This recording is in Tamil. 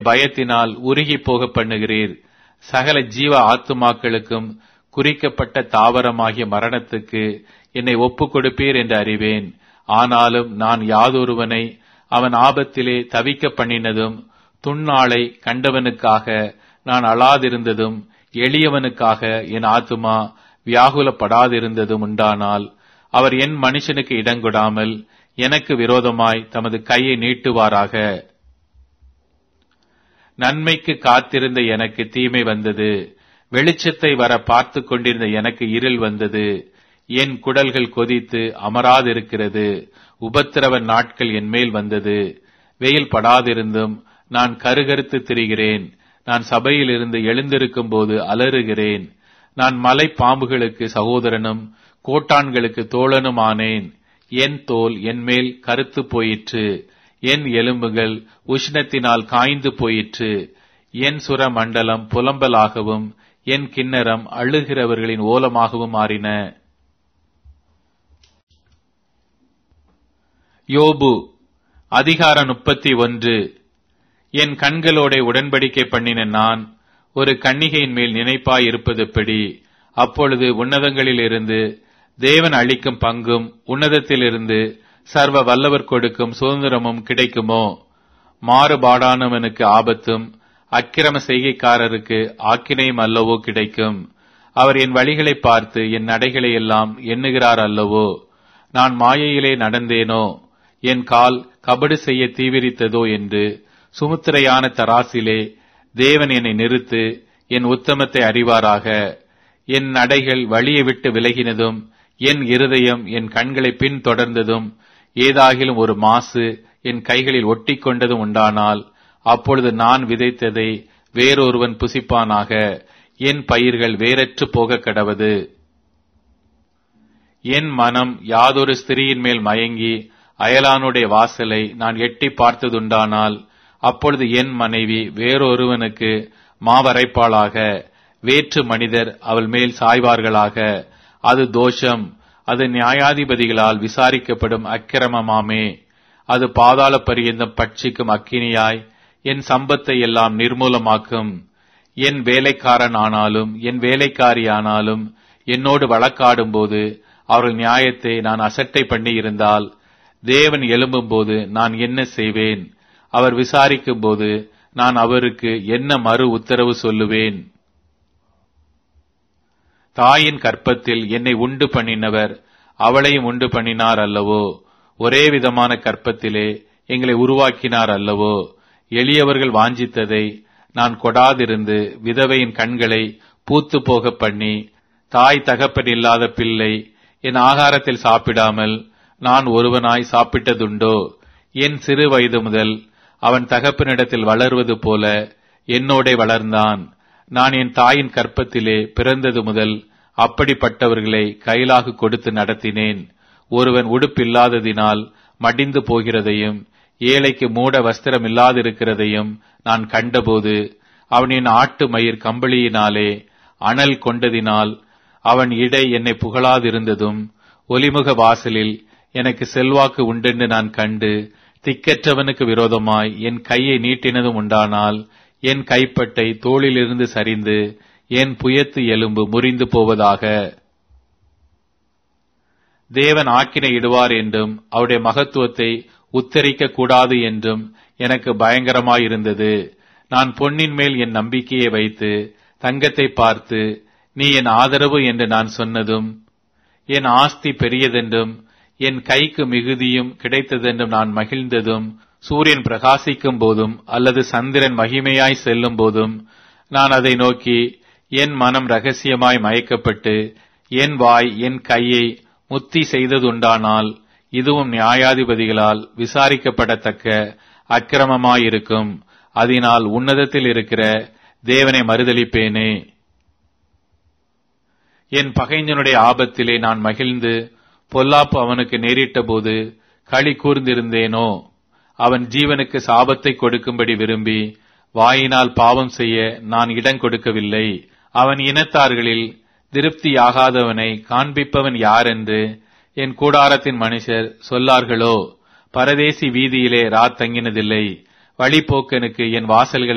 பயத்தினால் உருகி போக பண்ணுகிறீர் சகல ஜீவ ஆத்துமாக்களுக்கும் குறிக்கப்பட்ட தாவரமாகிய மரணத்துக்கு என்னை ஒப்புக் கொடுப்பீர் என்று அறிவேன் ஆனாலும் நான் யாதொருவனை அவன் ஆபத்திலே தவிக்க பண்ணினதும் துன்னாளை கண்டவனுக்காக நான் அழாதிருந்ததும் எளியவனுக்காக என் ஆத்துமா வியாகுலப்படாதிருந்ததும் உண்டானால் அவர் என் மனுஷனுக்கு இடங்கொடாமல் எனக்கு விரோதமாய் தமது கையை நீட்டுவாராக நன்மைக்கு காத்திருந்த எனக்கு தீமை வந்தது வெளிச்சத்தை வர பார்த்து கொண்டிருந்த எனக்கு இருள் வந்தது என் குடல்கள் கொதித்து அமராதிருக்கிறது உபத்திரவ நாட்கள் என் மேல் வந்தது வெயில் படாதிருந்தும் நான் கருகருத்து திரிகிறேன் நான் சபையிலிருந்து எழுந்திருக்கும் போது அலறுகிறேன் நான் மலை பாம்புகளுக்கு சகோதரனும் கோட்டான்களுக்கு தோழனும் ஆனேன் என் தோல் என் மேல் கருத்து போயிற்று என் எலும்புகள் உஷ்ணத்தினால் காய்ந்து போயிற்று என் சுர மண்டலம் புலம்பலாகவும் என் கிண்ணறம் அழுகிறவர்களின் ஓலமாகவும் மாறின யோபு அதிகாரம் முப்பத்தி ஒன்று என் கண்களோட உடன்படிக்கை பண்ணின நான் ஒரு கன்னிகையின் மேல் நினைப்பாய் இருப்பதுப்படி அப்பொழுது உன்னதங்களிலிருந்து தேவன் அளிக்கும் பங்கும் உன்னதத்திலிருந்து சர்வ வல்லவர் கொடுக்கும் சுதந்திரமும் கிடைக்குமோ மாறுபாடானவனுக்கு ஆபத்தும் அக்கிரம செய்கைக்காரருக்கு ஆக்கினையும் அல்லவோ கிடைக்கும் அவர் என் வழிகளை பார்த்து என் நடைகளை எல்லாம் எண்ணுகிறார் அல்லவோ நான் மாயையிலே நடந்தேனோ என் கால் கபடு செய்ய தீவிரித்ததோ என்று சுமுத்திரையான தராசிலே தேவன் என்னை நிறுத்து என் உத்தமத்தை அறிவாராக என் நடைகள் வழியை விட்டு விலகினதும் என் இருதயம் என் கண்களை பின் தொடர்ந்ததும் ஏதாகிலும் ஒரு மாசு என் கைகளில் ஒட்டிக் கொண்டதும் உண்டானால் அப்பொழுது நான் விதைத்ததை வேறொருவன் புசிப்பானாக என் பயிர்கள் வேறற்று போக கடவது என் மனம் யாதொரு ஸ்திரியின் மேல் மயங்கி அயலானுடைய வாசலை நான் எட்டி பார்த்ததுண்டானால் அப்பொழுது என் மனைவி வேறொருவனுக்கு மாவரைப்பாளாக வேற்று மனிதர் அவள் மேல் சாய்வார்களாக அது தோஷம் அது நியாயாதிபதிகளால் விசாரிக்கப்படும் அக்கிரமமாமே அது பாதாள பரியந்தம் பட்சிக்கும் அக்கினியாய் என் சம்பத்தை எல்லாம் நிர்மூலமாக்கும் என் வேலைக்காரன் ஆனாலும் என் வேலைக்காரி ஆனாலும் என்னோடு வழக்காடும்போது அவர்கள் நியாயத்தை நான் அசட்டை பண்ணி இருந்தால் தேவன் எழும்பும்போது நான் என்ன செய்வேன் அவர் விசாரிக்கும் போது நான் அவருக்கு என்ன மறு உத்தரவு சொல்லுவேன் தாயின் கற்பத்தில் என்னை உண்டு பண்ணினவர் அவளையும் உண்டு பண்ணினார் அல்லவோ ஒரே விதமான கற்பத்திலே எங்களை உருவாக்கினார் அல்லவோ எளியவர்கள் வாஞ்சித்ததை நான் கொடாதிருந்து விதவையின் கண்களை பூத்து போக பண்ணி தாய் தகப்பன் இல்லாத பிள்ளை என் ஆகாரத்தில் சாப்பிடாமல் நான் ஒருவனாய் சாப்பிட்டதுண்டோ என் சிறு வயது முதல் அவன் தகப்பனிடத்தில் வளர்வது போல என்னோடே வளர்ந்தான் நான் என் தாயின் கற்பத்திலே பிறந்தது முதல் அப்படிப்பட்டவர்களை கையிலாக கொடுத்து நடத்தினேன் ஒருவன் உடுப்பில்லாததினால் மடிந்து போகிறதையும் ஏழைக்கு மூட வஸ்திரம் இல்லாதிருக்கிறதையும் நான் கண்டபோது அவனின் ஆட்டு மயிர் கம்பளியினாலே அனல் கொண்டதினால் அவன் இடை என்னை புகழாதிருந்ததும் ஒலிமுக வாசலில் எனக்கு செல்வாக்கு உண்டென்று நான் கண்டு திக்கற்றவனுக்கு விரோதமாய் என் கையை நீட்டினதும் உண்டானால் என் கைப்பட்டை தோளிலிருந்து சரிந்து என் புயத்து எலும்பு முறிந்து போவதாக தேவன் ஆக்கினை இடுவார் என்றும் அவருடைய மகத்துவத்தை உத்தரிக்க கூடாது என்றும் எனக்கு பயங்கரமாயிருந்தது நான் பொன்னின் மேல் என் நம்பிக்கையை வைத்து தங்கத்தை பார்த்து நீ என் ஆதரவு என்று நான் சொன்னதும் என் ஆஸ்தி பெரியதென்றும் என் கைக்கு மிகுதியும் கிடைத்ததென்றும் நான் மகிழ்ந்ததும் சூரியன் பிரகாசிக்கும் போதும் அல்லது சந்திரன் மகிமையாய் செல்லும் போதும் நான் அதை நோக்கி என் மனம் ரகசியமாய் மயக்கப்பட்டு என் வாய் என் கையை முத்தி செய்ததுண்டானால் இதுவும் நியாயாதிபதிகளால் விசாரிக்கப்படத்தக்க அக்கிரமமாயிருக்கும் அதனால் உன்னதத்தில் இருக்கிற தேவனை மறுதளிப்பேனே என் பகைஞனுடைய ஆபத்திலே நான் மகிழ்ந்து பொல்லாப்பு அவனுக்கு நேரிட்ட போது களி கூர்ந்திருந்தேனோ அவன் ஜீவனுக்கு சாபத்தை கொடுக்கும்படி விரும்பி வாயினால் பாவம் செய்ய நான் இடம் கொடுக்கவில்லை அவன் இனத்தார்களில் திருப்தியாகாதவனை காண்பிப்பவன் யார் என்று என் கூடாரத்தின் மனுஷர் சொல்லார்களோ பரதேசி வீதியிலே ராத் தங்கினதில்லை வழிபோக்கனுக்கு என் வாசல்களை